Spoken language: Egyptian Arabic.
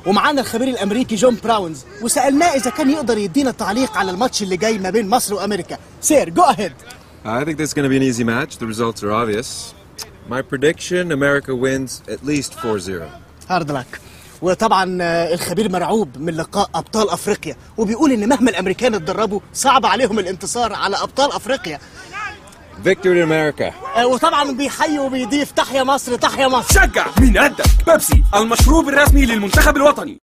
ومعانا الخبير الامريكي جون براونز وسالناه اذا كان يقدر يدينا تعليق على الماتش اللي جاي ما بين مصر وامريكا سير جو اهيد I think this is going to be an easy match. The results are obvious. My prediction America wins at least 4 0. هارد لك وطبعا آه، الخبير مرعوب من لقاء ابطال افريقيا وبيقول ان مهما الامريكان اتدربوا صعب عليهم الانتصار على ابطال افريقيا Victory to America. آه، وطبعا بيحيي وبيضيف تحيا مصر تحيا مصر شجع مين قدك بيبسي المشروب الرسمي للمنتخب الوطني